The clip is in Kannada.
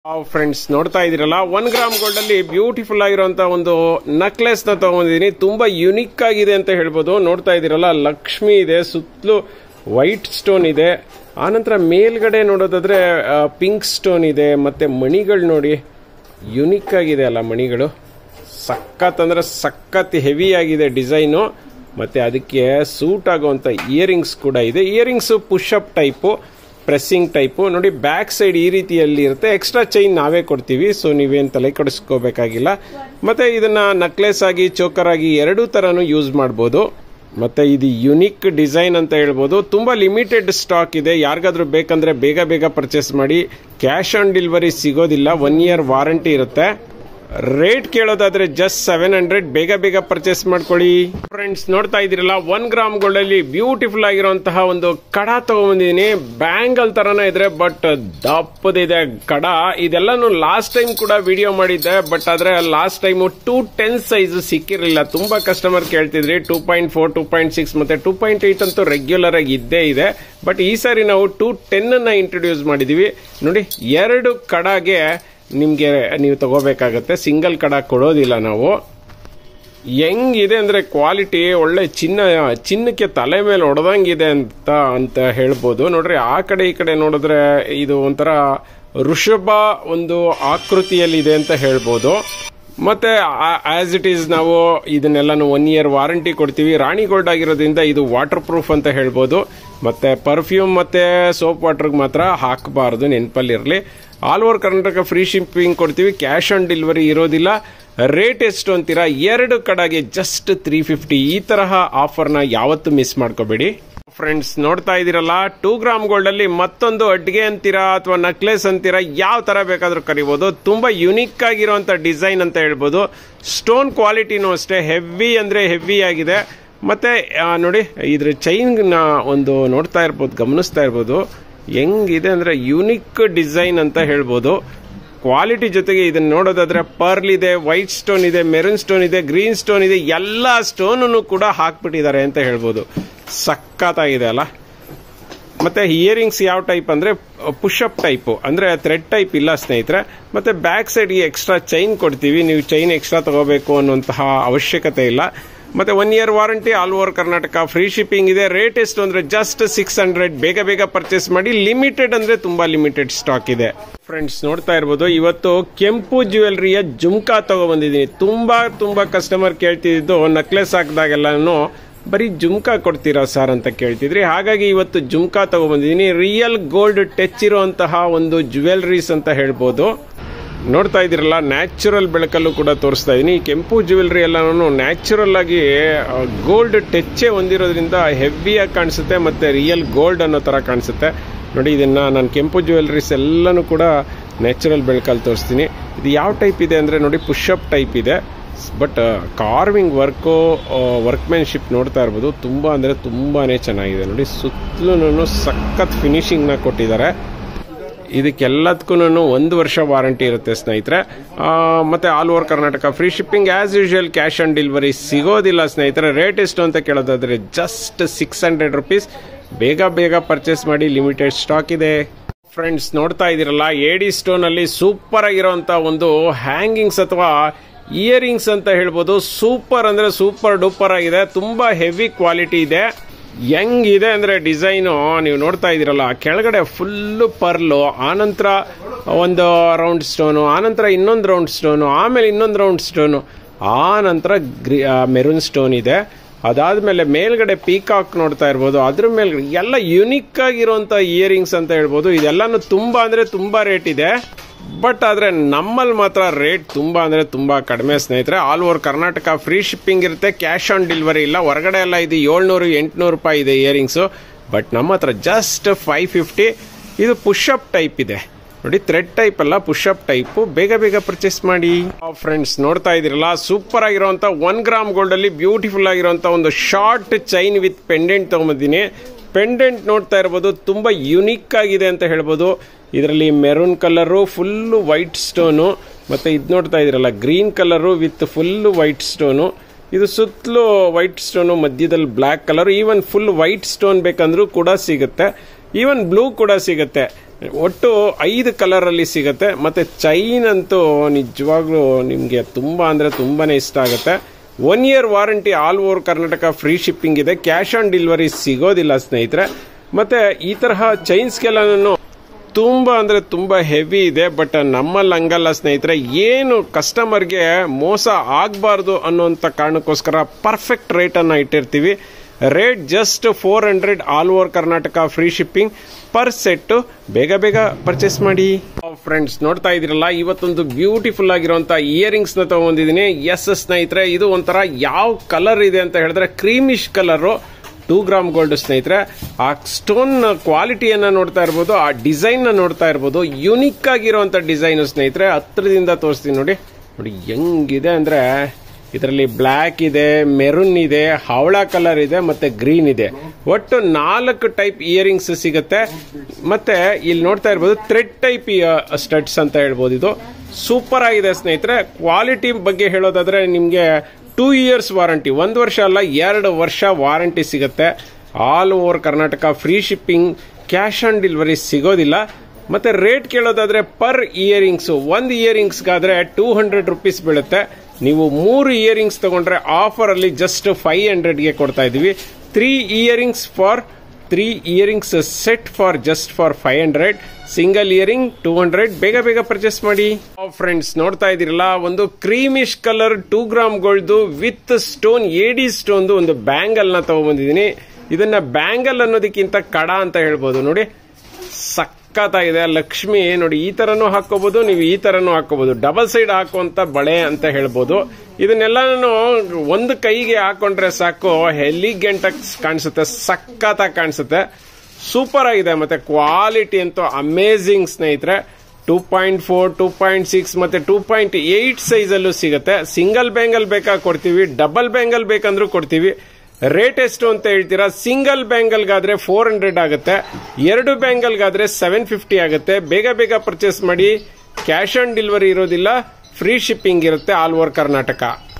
ಫ್ರೆಂಡ್ಸ್ ನೋಡ್ತಾ ಇದೀರಲ್ಲ ಒನ್ ಗ್ರಾಮ್ ಗೋಲ್ಡ್ ಅಲ್ಲಿ ಬ್ಯೂಟಿಫುಲ್ ಆಗಿರುವಂತ ಒಂದು ನಕ್ಲೆಸ್ ನ ತಗೊಂಡಿದೀನಿ ತುಂಬಾ ಯುನಿಕ್ ಆಗಿದೆ ಅಂತ ಹೇಳ್ಬೋದು ನೋಡ್ತಾ ಇದೀರಲ್ಲ ಲಕ್ಷ್ಮಿ ಇದೆ ಸುತ್ತಲೂ ವೈಟ್ ಸ್ಟೋನ್ ಇದೆ ಆನಂತರ ಮೇಲ್ಗಡೆ ನೋಡೋದಾದ್ರೆ ಪಿಂಕ್ ಸ್ಟೋನ್ ಇದೆ ಮತ್ತೆ ಮಣಿಗಳು ನೋಡಿ ಯುನಿಕ್ ಆಗಿದೆ ಅಲ್ಲ ಮಣಿಗಳು ಸಖತ್ ಅಂದ್ರೆ ಸಖತ್ ಹೆವಿ ಆಗಿದೆ ಡಿಸೈನು ಮತ್ತೆ ಅದಕ್ಕೆ ಸೂಟ್ ಆಗುವಂತ ಇಯರಿಂಗ್ಸ್ ಕೂಡ ಇದೆ earrings push up type pressing type ನೋಡಿ ಬ್ಯಾಕ್ ಸೈಡ್ ಈ ರೀತಿಯಲ್ಲಿ ಇರುತ್ತೆ ಎಕ್ಸ್ಟ್ರಾ ಚೈನ್ ನಾವೇ ಕೊಡ್ತೀವಿ ಸೊ ನೀವೇನು ತಲೆ ಕೆಡಿಸ್ಕೋಬೇಕಾಗಿಲ್ಲ ಮತ್ತೆ ಇದನ್ನ ನಕ್ಲೆಸ್ ಆಗಿ ಚೋಕರ್ ಆಗಿ ಎರಡೂ ತರನು ಯೂಸ್ ಮಾಡ್ಬೋದು ಮತ್ತೆ ಇದು ಯುನಿಕ್ ಡಿಸೈನ್ ಅಂತ ಹೇಳ್ಬೋದು ತುಂಬಾ ಲಿಮಿಟೆಡ್ ಸ್ಟಾಕ್ ಇದೆ ಯಾರಿಗಾದ್ರೂ ಬೇಕಂದ್ರೆ ಬೇಗ ಬೇಗ ಪರ್ಚೇಸ್ ಮಾಡಿ ಕ್ಯಾಶ್ ಆನ್ ಡೆಲಿವರಿ ಸಿಗೋದಿಲ್ಲ ಒನ್ ಇಯರ್ ವಾರಂಟಿ ಇರುತ್ತೆ ರೇಟ್ ಕೇಳೋದಾದ್ರೆ ಜಸ್ಟ್ ಸೆವೆನ್ ಹಂಡ್ರೆಡ್ ಬೇಗ ಬೇಗ ಪರ್ಚೇಸ್ ಮಾಡ್ಕೊಳ್ಳಿ ಫ್ರೆಂಡ್ಸ್ ನೋಡ್ತಾ ಇದೀರಲ್ಲ ಒನ್ ಗ್ರಾಮ್ ಗೋಲ್ಡ್ ಅಲ್ಲಿ ಬ್ಯೂಟಿಫುಲ್ ಆಗಿರುವಂತಹ ಒಂದು ಕಡ ತಗೊಂಬಂದಿದೀನಿ ಬ್ಯಾಂಗಲ್ ತರನ ಇದ್ರೆ ಬಟ್ ದಪ್ಪದಿದೆ ಕಡ ಇದೆಲ್ಲಾನು ಲಾಸ್ಟ್ ಟೈಮ್ ಕೂಡ ವಿಡಿಯೋ ಮಾಡಿದ್ದೆ ಬಟ್ ಆದ್ರೆ last time two ten size ಸಿಕ್ಕಿರಲಿಲ್ಲ ತುಂಬಾ ಕಸ್ಟಮರ್ ಕೇಳ್ತಿದ್ರಿ two point four two point six ಮತ್ತೆ ಟೂ ಪಾಯಿಂಟ್ ಏಟ್ ಅಂತೂ ರೆಗ್ಯುಲರ್ ಆಗಿ ಇದ್ದೇ ಇದೆ ಬಟ್ ಈ ಸಾರಿ ನಾವು ಟೂ ಟೆನ್ ಅನ್ನ ಇಂಟ್ರೊಡ್ಯೂಸ್ ಮಾಡಿದೀವಿ ನೋಡಿ ಎರಡು ಕಡಗೆ ನಿಮಗೆ ನೀವು ತಗೋಬೇಕಾಗತ್ತೆ ಸಿಂಗಲ್ ಕಡ ಕೊಡೋದಿಲ್ಲ ನಾವು ಹೆಂಗಿದೆ ಅಂದ್ರೆ ಕ್ವಾಲಿಟಿ ಒಳ್ಳೆ ಚಿನ್ನ ಚಿನ್ನಕ್ಕೆ ತಲೆ ಮೇಲೆ ಹೊಡೆದಂಗಿದೆ ಅಂತ ಅಂತ ಹೇಳ್ಬೋದು ನೋಡ್ರಿ ಆ ಕಡೆ ಈ ಕಡೆ ನೋಡಿದ್ರೆ ಇದು ಒಂಥರ ಋಷಭ ಒಂದು ಆಕೃತಿಯಲ್ಲಿದೆ ಅಂತ ಹೇಳ್ಬೋದು ಮತ್ತೆ ಆಸ್ ಇಟ್ ಈಸ್ ನಾವು ಇದನ್ನೆಲ್ಲಾನು ಒನ್ ಇಯರ್ ವಾರಂಟಿ ಕೊಡ್ತೀವಿ ರಾಣಿ ಗೋಲ್ಡ್ ಆಗಿರೋದ್ರಿಂದ ಇದು ವಾಟರ್ ಪ್ರೂಫ್ ಅಂತ ಹೇಳ್ಬೋದು ಮತ್ತೆ ಪರ್ಫ್ಯೂಮ್ ಮತ್ತೆ ಸೋಪ್ ವಾಟರ್ಗೆ ಮಾತ್ರ ಹಾಕಬಾರ್ದು ನೆನಪಲ್ಲಿರಲಿ all over Karnataka free shipping ಕೊಡ್ತೀವಿ ಕ್ಯಾಶ್ ಆನ್ ಡೆಲಿವರಿ ಇರೋದಿಲ್ಲ ರೇಟ್ ಎಷ್ಟು ಅಂತೀರಾ ಎರಡು ಕಡೆಗೆ ಜಸ್ಟ್ ತ್ರೀ ಫಿಫ್ಟಿ ಈ ತರಹ ಆಫರ್ನ ಯಾವತ್ತೂ ಮಿಸ್ ಮಾಡ್ಕೋಬೇಡಿ ಫ್ರೆಂಡ್ಸ್ ನೋಡ್ತಾ ಇದೀರಲ್ಲ ಟೂ ಗ್ರಾಮ್ ಗೋಲ್ಡ್ ಅಲ್ಲಿ ಮತ್ತೊಂದು ಅಡ್ಗೆ ಅಂತೀರಾ ಅಥವಾ ನಕ್ಲೆಸ್ ಅಂತೀರಾ ಯಾವ ತರ ಬೇಕಾದ್ರೂ ಕರಿಬಹುದು ತುಂಬಾ ಯುನಿಕ್ ಆಗಿರುವಂತ ಡಿಸೈನ್ ಅಂತ ಹೇಳ್ಬೋದು ಸ್ಟೋನ್ ಕ್ವಾಲಿಟಿನೂ ಅಷ್ಟೇ ಹೆವಿ ಅಂದ್ರೆ ಹೆವಿ ಆಗಿದೆ ಮತ್ತೆ ಆ, ನೋಡಿ ಇದ್ರ ಚೈನ್ ನ ಒಂದು ನೋಡ್ತಾ ಇರ್ಬೋದು ಗಮನಿಸ್ತಾ ಇರ್ಬೋದು ಹೆಂಗಿದೆ ಅಂದ್ರೆ ಯುನಿಕ್ ಡಿಸೈನ್ ಅಂತ ಹೇಳ್ಬೋದು ಕ್ವಾಲಿಟಿ ಜೊತೆಗೆ ಇದನ್ನ ನೋಡೋದಾದ್ರೆ ಪರ್ಲ್ ಇದೆ ವೈಟ್ ಸ್ಟೋನ್ ಇದೆ ಮೆರೂನ್ ಸ್ಟೋನ್ ಇದೆ ಗ್ರೀನ್ ಸ್ಟೋನ್ ಇದೆ ಎಲ್ಲ ಸ್ಟೋನ್ ಕೂಡ ಹಾಕ್ಬಿಟ್ಟಿದ್ದಾರೆ ಅಂತ ಹೇಳ್ಬೋದು ಸಖತ್ತಾಗಿದೆ ಅಲ್ಲ ಮತ್ತೆ ಇಯರಿಂಗ್ಸ್ ಯಾವ ಟೈಪ್ ಅಂದ್ರೆ ಪುಷ್ ಅಪ್ ಟೈಪ್ ಅಂದ್ರೆ ಥ್ರೆಡ್ ಟೈಪ್ ಇಲ್ಲ ಸ್ನೇಹಿತರೆ ಮತ್ತೆ ಬ್ಯಾಕ್ ಸೈಡ್ ಎಕ್ಸ್ಟ್ರಾ ಚೈನ್ ಕೊಡ್ತೀವಿ ನೀವು ಚೈನ್ ಎಕ್ಸ್ಟ್ರಾ ತಗೋಬೇಕು ಅನ್ನುವಂತಹ ಅವಶ್ಯಕತೆ ಇಲ್ಲ ಮತ್ತೆ one year warranty all over Karnataka free shipping ಇದೆ ರೇಟ್ ಎಷ್ಟು ಅಂದ್ರೆ ಜಸ್ಟ್ ಸಿಕ್ಸ್ ಹಂಡ್ರೆಡ್ ಬೇಗ ಬೇಗ ಪರ್ಚೇಸ್ ಮಾಡಿ ಲಿಮಿಟೆಡ್ ಅಂದ್ರೆ ತುಂಬಾ ಲಿಮಿಟೆಡ್ ಸ್ಟಾಕ್ ಇದೆ ಫ್ರೆಂಡ್ಸ್ ನೋಡ್ತಾ ಇರ್ಬೋದು ಇವತ್ತು ಕೆಂಪು ಜ್ಯುವೆಲ್ರಿಯ ಜುಮ್ಕಾ ತಗೊಬಂದಿದ್ದೀನಿ ತುಂಬಾ ತುಂಬಾ ಕಸ್ಟಮರ್ ಕೇಳ್ತಿದ್ದು ನಕ್ಲೆಸ್ ಹಾಕಿದಾಗೆಲ್ಲಾನು ಬರೀ ಜುಮ್ಕಾ ಕೊಡ್ತೀರಾ ಸರ್ ಅಂತ ಕೇಳ್ತಿದ್ರಿ ಹಾಗಾಗಿ ಇವತ್ತು ಜುಮ್ಕಾ ತಗೊಬಂದಿದ್ದೀನಿ ರಿಯಲ್ ಗೋಲ್ಡ್ ಟಚ್ ಇರುವಂತಹ ಒಂದು ಜ್ಯುವೆಲ್ರೀಸ್ ಅಂತ ಹೇಳ್ಬೋದು ನೋಡ್ತಾ ಇದ್ದೀರಲ್ಲ ನ್ಯಾಚುರಲ್ ಬೆಳಕಲ್ಲೂ ಕೂಡ ತೋರಿಸ್ತಾ ಇದೀನಿ ಈ ಕೆಂಪು ಜ್ಯುವೆಲ್ರಿ ಎಲ್ಲಾನು ನ್ಯಾಚುರಲ್ ಆಗಿ ಗೋಲ್ಡ್ ಟಚ್ಚೇ ಹೊಂದಿರೋದ್ರಿಂದ ಹೆವಿಯಾಗಿ ಕಾಣಿಸುತ್ತೆ ಮತ್ತೆ ರಿಯಲ್ ಗೋಲ್ಡ್ ಅನ್ನೋ ತರ ಕಾಣಿಸುತ್ತೆ ನೋಡಿ ಇದನ್ನ ನಾನು ಕೆಂಪು ಜ್ಯುವೆಲ್ರೀಸ್ ಎಲ್ಲಾನು ಕೂಡ ನ್ಯಾಚುರಲ್ ಬೆಳಕಲ್ಲಿ ತೋರಿಸ್ತೀನಿ ಇದು ಯಾವ ಟೈಪ್ ಇದೆ ಅಂದ್ರೆ ನೋಡಿ ಪುಷ್ ಅಪ್ ಟೈಪ್ ಇದೆ ಬಟ್ ಕಾರ್ವಿಂಗ್ ವರ್ಕು ವರ್ಕ್ಮ್ಯಾನ್ಶಿಪ್ ನೋಡ್ತಾ ಇರ್ಬೋದು ತುಂಬ ಅಂದರೆ ತುಂಬಾನೇ ಚೆನ್ನಾಗಿದೆ ನೋಡಿ ಸುತ್ತಲೂ ಸಖತ್ ಫಿನಿಶಿಂಗ್ನ ಕೊಟ್ಟಿದ್ದಾರೆ ಇದಕ್ಕೆಲ್ಲದಕ್ಕೂ ಒಂದು ವರ್ಷ ವಾರಂಟಿ ಇರುತ್ತೆ ಸ್ನೇಹಿತರೆ ಆ, ಮತ್ತೆ all over Karnataka free shipping as usual cash on delivery ಸಿಗೋದಿಲ್ಲ ಸ್ನೇಹಿತರೆ ರೇಟ್ ಎಷ್ಟು ಅಂತ ಕೇಳೋದಾದ್ರೆ ಜಸ್ಟ್ ಸಿಕ್ಸ್ ಹಂಡ್ರೆಡ್ ರುಪೀಸ್ ಬೇಗ ಬೇಗ ಪರ್ಚೇಸ್ ಮಾಡಿ ಲಿಮಿಟೆಡ್ ಸ್ಟಾಕ್ ಇದೆ ಫ್ರೆಂಡ್ಸ್ ನೋಡ್ತಾ ಇದ್ದೀರಲ್ಲ ಎಡಿ ಸ್ಟೋನ್ ಅಲ್ಲಿ ಸೂಪರ್ ಆಗಿರುವಂತ ಒಂದು ಹ್ಯಾಂಗಿಂಗ್ಸ್ ಅಥವಾ ಇಯರಿಂಗ್ಸ್ ಅಂತ ಹೇಳ್ಬೋದು ಸೂಪರ್ ಅಂದ್ರೆ ಸೂಪರ್ ಡೂಪರ್ ಆಗಿದೆ ತುಂಬಾ ಹೆವಿ ಕ್ವಾಲಿಟಿ ಇದೆ ಹೆಂಗಿದೆ ಅಂದ್ರೆ ಡಿಸೈನು ನೀವು ನೋಡ್ತಾ ಇದ್ದೀರಲ್ಲ ಕೆಳಗಡೆ ಫುಲ್ಲು ಪರ್ಲು ಆನಂತರ ಒಂದು ರೌಂಡ್ ಸ್ಟೋನು ಆನಂತರ ಇನ್ನೊಂದು ರೌಂಡ್ ಸ್ಟೋನು ಆಮೇಲೆ ಇನ್ನೊಂದು ರೌಂಡ್ ಸ್ಟೋನು ಆನಂತರ ಗ್ರಿ ಮೆರೂನ್ ಸ್ಟೋನ್ ಇದೆ ಅದಾದ್ಮೇಲೆ ಮೇಲ್ಗಡೆ ಪೀಕಾಕ್ ನೋಡ್ತಾ ಇರ್ಬೋದು ಅದ್ರ ಮೇಲ್ಗಡೆ ಎಲ್ಲ ಯುನಿಕ್ ಆಗಿರುವಂತ ಇಯರಿಂಗ್ಸ್ ಅಂತ ಹೇಳ್ಬೋದು ಇದೆಲ್ಲಾನು ತುಂಬಾ ಅಂದ್ರೆ ತುಂಬಾ ರೇಟ್ ಇದೆ ಬಟ್ ಆದ್ರೆ ನಮ್ಮಲ್ಲಿ ಮಾತ್ರ ರೇಟ್ ತುಂಬಾ ಅಂದ್ರೆ ತುಂಬಾ ಕಡಿಮೆ ಸ್ನೇಹಿತರೆ all over Karnataka free shipping ಇರುತ್ತೆ ಕ್ಯಾಶ್ ಆನ್ ಡೆಲಿವರಿ ಇಲ್ಲ ಹೊರಗಡೆ ಎಲ್ಲ ಇದು ಏಳ್ನೂರು ಎಂಟುನೂರು ರೂಪಾಯಿ ಇದೆ ಇಯರಿಂಗ್ಸು ಬಟ್ ನಮ್ಮ ಹತ್ರ ಜಸ್ಟ್ ಫೈವ್ ಫಿಫ್ಟಿ ಇದು ಪುಷ್ ಅಪ್ ಟೈಪ್ ಇದೆ ನೋಡಿ ಥ್ರೆಡ್ ಟೈಪ್ ಅಲ್ಲ ಪುಷ್ ಅಪ್ ಟೈಪ್ ಬೇಗ ಬೇಗ ಪರ್ಚೇಸ್ ಮಾಡಿ ಫ್ರೆಂಡ್ಸ್ ನೋಡ್ತಾ ಇದೀರಲ್ಲ ಸೂಪರ್ ಆಗಿರುವಂತ ಒನ್ ಗ್ರಾಮ್ ಗೋಲ್ಡ್ ಅಲ್ಲಿ ಬ್ಯೂಟಿಫುಲ್ ಆಗಿರುವಂತ ಒಂದು ಶಾರ್ಟ್ ಚೈನ್ ವಿತ್ ಪೆಂಡೆಂಟ್ ತಗೊಂಬಂದಿನಿ ಪೆಂಡೆಂಟ್ ನೋಡ್ತಾ ಇರ್ಬೋದು ತುಂಬಾ ಯುನಿಕ್ ಆಗಿದೆ ಅಂತ ಹೇಳ್ಬೋದು ಇದರಲ್ಲಿ maroon colour full white stone ಮತ್ತೆ ಇದು ನೋಡ್ತಾ ಇದೀರಲ್ಲ green colour with full white stone ಇದು ಸುತ್ತಲೂ ವೈಟ್ ಸ್ಟೋನು ಮಧ್ಯದಲ್ಲಿ black colour even full white stone ಬೇಕಂದ್ರೂ ಕೂಡ ಸಿಗುತ್ತೆ ಈವನ್ ಬ್ಲೂ ಕೂಡ ಸಿಗುತ್ತೆ ಒಟ್ಟು ಐದು ಕಲರ್ ಅಲ್ಲಿ ಸಿಗುತ್ತೆ ಮತ್ತೆ ಚೈನ್ ಅಂತೂ ನಿಜವಾಗ್ಲೂ ನಿಮಗೆ ತುಂಬಾ ಅಂದ್ರೆ ತುಂಬಾನೇ ಇಷ್ಟ ಆಗುತ್ತೆ one year warranty all over Karnataka free shipping ಇದೆ ಕ್ಯಾಶ್ ಆನ್ ಡೆಲಿವರಿ ಸಿಗೋದಿಲ್ಲ ಸ್ನೇಹಿತರೆ ಮತ್ತೆ ಈ ತರಹ ಚೈನ್ಸ್ಗೆಲ್ಲನೂ ತುಂಬಾ ಅಂದ್ರೆ ತುಂಬಾ ಹೆವಿ ಇದೆ ಬಟ್ ನಮ್ಮಲ್ಲಿ ಹಂಗಲ್ಲ ಸ್ನೇಹಿತರೆ ಏನು ಕಸ್ಟಮರ್ಗೆ ಮೋಸ ಆಗಬಾರ್ದು ಅನ್ನೋಂಥ ಕಾರಣಕ್ಕೋಸ್ಕರ ಪರ್ಫೆಕ್ಟ್ ರೇಟ್ ಅನ್ನ ಇಟ್ಟಿರ್ತೀವಿ rate just four hundred all over Karnataka free shipping per set ಬೇಗ ಬೇಗ ಪರ್ಚೇಸ್ ಮಾಡಿ ಫ್ರೆಂಡ್ಸ್ ನೋಡ್ತಾ ಇದ್ರಲ್ಲ ಇವತ್ತೊಂದು ಬ್ಯೂಟಿಫುಲ್ ಆಗಿರುವಂತ ಇಯರಿಂಗ್ಸ್ ನ ತಗೊಂಡಿದ್ದೀನಿ ಎಸ್ ಸ್ನೇಹಿತರೆ ಇದು ಒಂಥರ ಯಾವ ಕಲರ್ ಇದೆ ಅಂತ ಹೇಳಿದ್ರೆ creamish colour two gram gold ಸ್ನೇಹಿತರೆ ಆ ಸ್ಟೋನ್ ಕ್ವಾಲಿಟಿಯನ್ನ ನೋಡ್ತಾ ಇರ್ಬೋದು ಆ ಡಿಸೈನ್ ನ ನೋಡ್ತಾ ಇರ್ಬೋದು ಯುನಿಕ್ ಆಗಿರುವಂತ ಡಿಸೈನ್ ಸ್ನೇಹಿತರೆ ಹತ್ರದಿಂದ ತೋರಿಸ್ತೀನಿ ನೋಡಿ ನೋಡಿ ಹೆಂಗಿದೆ ಅಂದ್ರೆ ಇದರಲ್ಲಿ ಬ್ಲ್ಯಾಕ್ ಇದೆ ಮೆರೂನ್ ಇದೆ ಹವಳ ಕಲರ್ ಇದೆ ಮತ್ತೆ ಗ್ರೀನ್ ಇದೆ ಒಟ್ಟು ನಾಲ್ಕು ಟೈಪ್ ಇಯರಿಂಗ್ಸ್ ಸಿಗುತ್ತೆ ಮತ್ತೆ ಇಲ್ಲಿ ನೋಡ್ತಾ ಇರ್ಬೋದು ಥ್ರೆಡ್ ಟೈಪ್ ಸ್ಟಡ್ಸ್ ಅಂತ ಹೇಳ್ಬೋದು ಇದು ಸೂಪರ್ ಆಗಿದೆ ಸ್ನೇಹಿತರೆ ಕ್ವಾಲಿಟಿ ಬಗ್ಗೆ ಹೇಳೋದಾದ್ರೆ ನಿಮಗೆ ಟೂ ಇಯರ್ಸ್ ವಾರಂಟಿ ಒಂದು ವರ್ಷ ಅಲ್ಲ ಎರಡು ವರ್ಷ ವಾರಂಟಿ ಸಿಗುತ್ತೆ all over Karnataka free shipping cash on delivery ಸಿಗೋದಿಲ್ಲ ಮತ್ತೆ ರೇಟ್ ಕೇಳೋದಾದ್ರೆ ಪರ್ ಇಯರಿಂಗ್ಸ್ ಒಂದು ಇಯರಿಂಗ್ಸ್ಗಾದ್ರೆ ಟೂ ಹಂಡ್ರೆಡ್ ರುಪೀಸ್ ಬೀಳುತ್ತೆ ನೀವು ಮೂರು ಇಯರಿಂಗ್ಸ್ ತಗೊಂಡ್ರೆ ಆಫರ್ ಅಲ್ಲಿ ಜಸ್ಟ್ ಫೈವ್ ಹಂಡ್ರೆಡ್ಗೆ ಕೊಡ್ತಾ ಇದೀವಿ three earrings for three earrings set for just for five hundred single earring two hundred ಬೇಗ ಬೇಗ ಪರ್ಚೇಸ್ ಮಾಡಿ ಫ್ರೆಂಡ್ಸ್ ನೋಡ್ತಾ ಇದೀರಲ್ಲ ಒಂದು creamish colour two gram gold with stone AD stone ಒಂದು ಬ್ಯಾಂಗಲ್ ನ ತಗೊಂಡ್ಬಂದಿದ್ದೀನಿ ಇದನ್ನ ಬ್ಯಾಂಗಲ್ ಅನ್ನೋದಕ್ಕಿಂತ ಕಡ ಅಂತ ಹೇಳ್ಬೋದು ನೋಡಿ ಸಖತ್ತಾಗಿದೆ ಲಕ್ಷ್ಮಿ ನೋಡಿ ಈ ತರನು ಹಾಕೋಬಹುದು ನೀವು ಈ ತರನು ಹಾಕೋಬಹುದು ಡಬಲ್ ಸೈಡ್ ಹಾಕುವಂತ ಬಳೆ ಅಂತ ಹೇಳ್ಬೋದು ಇದನ್ನೆಲ್ಲಾನು ಒಂದು ಕೈಗೆ ಹಾಕೊಂಡ್ರೆ ಸಾಕು ಎಲಿಗೆಂಟ್ ಕಾಣಿಸುತ್ತೆ ಸಖತ್ತಾಗಿ ಕಾಣಿಸುತ್ತೆ ಸೂಪರ್ ಆಗಿದೆ ಮತ್ತೆ ಕ್ವಾಲಿಟಿ ಅಂತೂ ಅಮೇಝಿಂಗ್ ಸ್ನೇಹಿತರೆ two point four two point six ಮತ್ತೆ ಟೂ ಪಾಯಿಂಟ್ ಏಟ್ ಸೈಜ್ ಅಲ್ಲೂ ಸಿಗುತ್ತೆ ಸಿಂಗಲ್ ಬ್ಯಾಂಗಲ್ ಬೇಕಾ ಕೊಡ್ತೀವಿ ಡಬಲ್ ಬ್ಯಾಂಗಲ್ ಬೇಕಂದ್ರೂ ಕೊಡ್ತೀವಿ ರೇಟ್ ಎಷ್ಟು ಅಂತ ಹೇಳ್ತೀರಾ ಸಿಂಗಲ್ ಬ್ಯಾಂಗಲ್ಗಾದ್ರೆ ಫೋರ್ ಹಂಡ್ರೆಡ್ ಆಗುತ್ತೆ ಎರಡು ಬ್ಯಾಂಗಲ್ಗಾದ್ರೆ ಸೆವೆನ್ ಫಿಫ್ಟಿ ಆಗುತ್ತೆ ಬೇಗ ಬೇಗ ಪರ್ಚೇಸ್ ಮಾಡಿ ಕ್ಯಾಶ್ ಆನ್ ಡೆಲಿವರಿ ಇರೋದಿಲ್ಲ ಫ್ರೀ ಶಿಪ್ಪಿಂಗ್ ಇರುತ್ತೆ ಆಲ್ ಓವರ್ ಕರ್ನಾಟಕ